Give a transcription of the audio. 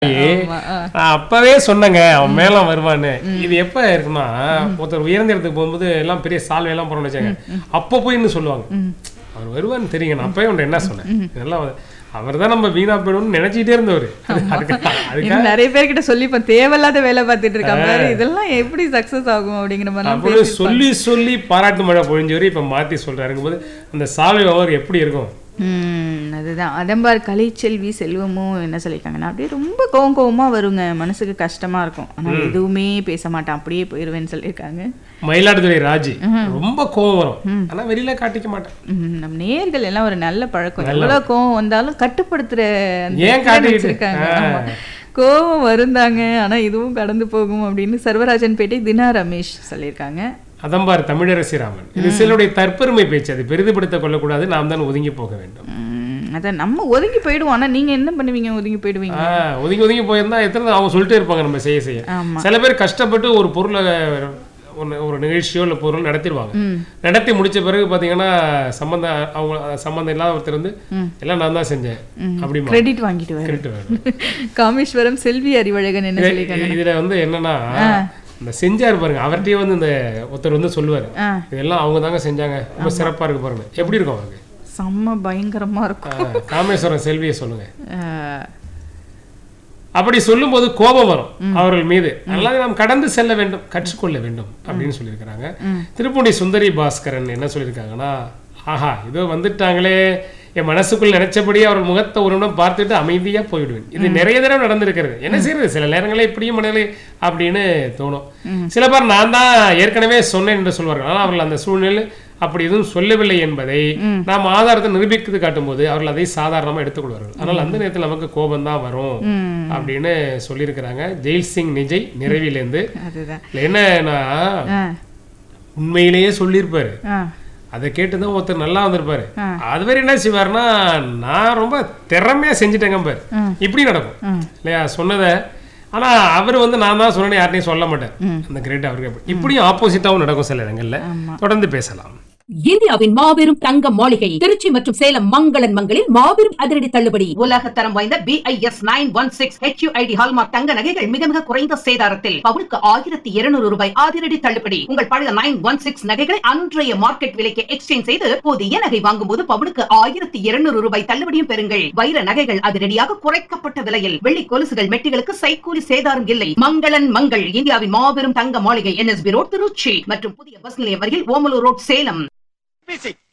ஆமா, ஆ. நான் அப்பவே சொன்னேங்க அவன் மேல வருவான்னு இது எப்ப இருக்குன்னா ஒருத்தர் உயர்ந்த இடத்துக்கு போகும்போது எல்லாம் பெரிய சால்வை எல்லாம் போறோம்னு வச்சாங்க அப்ப போய் இன்னும் சொல்லுவாங்க அவர் வருவான்னு தெரியுங்க நான் அப்பவே உன்ட்ட என்ன சொன்னேன் இதெல்லாம் அவர் தான் நம்ம வீணா போயிடும்னு நினைச்சிட்டே இருந்தவர் அதுக்கு அதுக்காக இன்னும் நிறைய பேர்கிட்ட சொல்லி இப்ப தேவையில்லாத வேலை பார்த்துட்டு இருக்கான் பாரு இதெல்லாம் எப்படி சக்சஸ் ஆகும் அப்படிங்கிற மாதிரி அப்படி சொல்லி சொல்லி பாராட்டு மழை பொழிஞ்சவரு இப்ப மாத்தி சொல்றாருங்கும் போது அந்த சால்வை அவர் எப்படி இருக்கும் ம் அதுதான் அதம்பார் கலைச்செல்வி செல்வமும் என்ன சொல்லியிருக்காங்கன்னா அப்படியே ரொம்ப கோவம் கோவமா வருங்க மனசுக்கு கஷ்டமா இருக்கும் ஆனா எதுவுமே பேச மாட்டான் அப்படியே போயிருவேன்னு சொல்லியிருக்காங்க மயிலாடுதுறை ராஜி ரொம்ப கோவம் வரும் ஆனா வெளியில காட்டிக்க மாட்டேன் ம், நம்ம நேர்கள் எல்லாம் ஒரு நல்ல பழக்கம் எவ்வளவு கோவம் வந்தாலும் கட்டுப்படுத்துற அந்த ஏன் திறன் காட்டிக்கிட்டு? வச்சிருக்காங்க. ஆ. ஆமா. கோவம் வருந்தாங்க ஆனா இதுவும் கடந்து போகும் அப்படின்னு சர்வராஜன் பேட்டை தினா ரமேஷ் சொல்லியிருக்காங்க அதம்பார் தமிழரசி ராமன் இது சிலருடைய தற்பெருமை பேச்சு அது பெரிதுபடுத்திக் கொள்ளக்கூடாது நாம் தான் ஒதுங்கி போக வேண்டும் ம், அதான் நம்ம ஒதுங்கி போயிடுவோம் ஆனா நீங்க என்ன பண்ணுவீங்க ஒதுங்கி போயிடுவீங்க ஆ, ஒதுங்கி ஒதுங்கி போயிருந்தா எத்தனை அவங்க சொல்லிட்டே இருப்பாங்க நம்ம செய்ய செய்ய ஆமா சில பேர் கஷ்டப்பட்டு ஒரு பொருளை ஒன்று ஒரு நிகழ்ச்சியோ இல்லை பொருள் நடத்திடுவாங்க ம் நடத்தி முடிச்ச பிறகு பார்த்தீங்கன்னா சம்மந்தம் அவங்க சம்மந்தம் இல்லாத ஒருத்தர் வந்து எல்லாம் நான் தான் செஞ்சேன் அப்படிமா கிரெடிட் வாங்கிட்டு வர கேட்டு வேணும் காமேஸ்வரம் செல்வி அறிவழகன் என்ன சொல்லியிருக்காங்க இது- இதுல வந்து என்னன்னா இந்த செஞ்சாரு பாருங்க அவர்கிட்டயே வந்து இந்த ஒருத்தர் வந்து சொல்லுவாரு ஆ. இதெல்லாம் அவங்க தாங்க செஞ்சாங்க ரொம்ப சிறப்பா இருக்கு பாருங்க எப்படி இருக்கும் அவருக்கு செம்ம பயங்கரமா இருக்கும் ஆ, காமேஸ்வரம் செல்வியை சொல்லுங்க ஆஹ், அப்படி சொல்லும்போது கோபம் வரும் அவர்கள் மீது அதனால நாம் கடந்து செல்ல வேண்டும் கற்றுக்கொள்ள வேண்டும் அப்படின்னு சொல்லியிருக்கிறாங்க திருப்பூண்டி சுந்தரி பாஸ்கரன் என்ன சொல்லியிருக்காங்கன்னா ஆஹா இதோ வந்துட்டாங்களே என் மனசுக்குள் நினைச்சபடி அவர் முகத்தை ஒரு நிமிடம் பார்த்துட்டு அமைதியா போய்விடுவேன் இது நிறைய தடவை நடந்திருக்கிறது என்ன செய்யறது சில நேரங்களே இப்படியும் மனதில் அப்படின்னு தோணும் சில பேர் நான் தான் ஏற்கனவே சொன்னேன் என்று சொல்வார்கள் ஆனால் அவர்கள் அந்த சூழ்நிலை அப்படி எதுவும் சொல்லவில்லை என்பதை நாம் ஆதாரத்தை நிரூபித்து காட்டும்போது அவர்கள் அதை சாதாரணமா எடுத்துக்கொள்வார்கள் ஆனால் அந்த நேரத்தில் நமக்கு கோபம் தான் வரும் ம், அப்படின்னு சொல்லியிருக்கிறாங்க ஜெயில் சிங் நிஜய் நிறைவிலேருந்து அதுதான் இதுல என்னன்னா ஆ, உண்மையிலேயே சொல்லியிருப்பாரு ஆ, அதை கேட்டு தான் ஒருத்தர் நல்லா வந்திருப்பாரு ஆ. அது வரை என்ன செய்வாருன்னா நான் ரொம்ப திறமையா செஞ்சுட்டேங்க பாரு ம். இப்படி நடக்கும் ம். இல்லையா சொன்னதை ஆனா அவர் வந்து நான் தான் சொன்னேன்னு யார்ட்டையும் சொல்ல மாட்டேன் அந்த கிரேட் அவருக்கு இப்படியும் ஆப்போசிட்டாவும் நடக்கும் சில இடங்கள்ல ஆமா. தொடர்ந்து பேசலாம் இந்தியாவின் மாபெரும் தங்க மாளிகை திருச்சி மற்றும் சேலம் மங்களன் மங்களில் மாபெரும் அதிரடி தள்ளுபடி உலக தரம் வாய்ந்த BIS nine one six HUID hallmark தங்க நகைகள் மிக மிக குறைந்த சேதாரத்தில் பவுனுக்கு ஆயிரத்தி இருநூறு ரூபாய் அதிரடி தள்ளுபடி உங்கள் பழைய நைன் ஒன் சிக்ஸ் நகைகளை அன்றைய மார்க்கெட் விலைக்கு எக்ஸ்சேஞ்ச் செய்து புதிய நகை வாங்கும் போது பவுனுக்கு ஆயிரத்தி இருநூறு ரூபாய் தள்ளுபடியும் பெறுங்கள் வைர நகைகள் அதிரடியாக குறைக்கப்பட்ட விலையில் வெள்ளி கொலுசுகள் மெட்டிகளுக்கு சைக்கூலி சேதாரம் இல்லை மங்களன் மங்கள் இந்தியாவின் மாபெரும் தங்க மாளிகை என்எஸ்பி ரோட் திருச்சி மற்றும் புதிய பஸ் நிலையம் அருகில் ஓமலூர் ரோட் சேலம் பிசி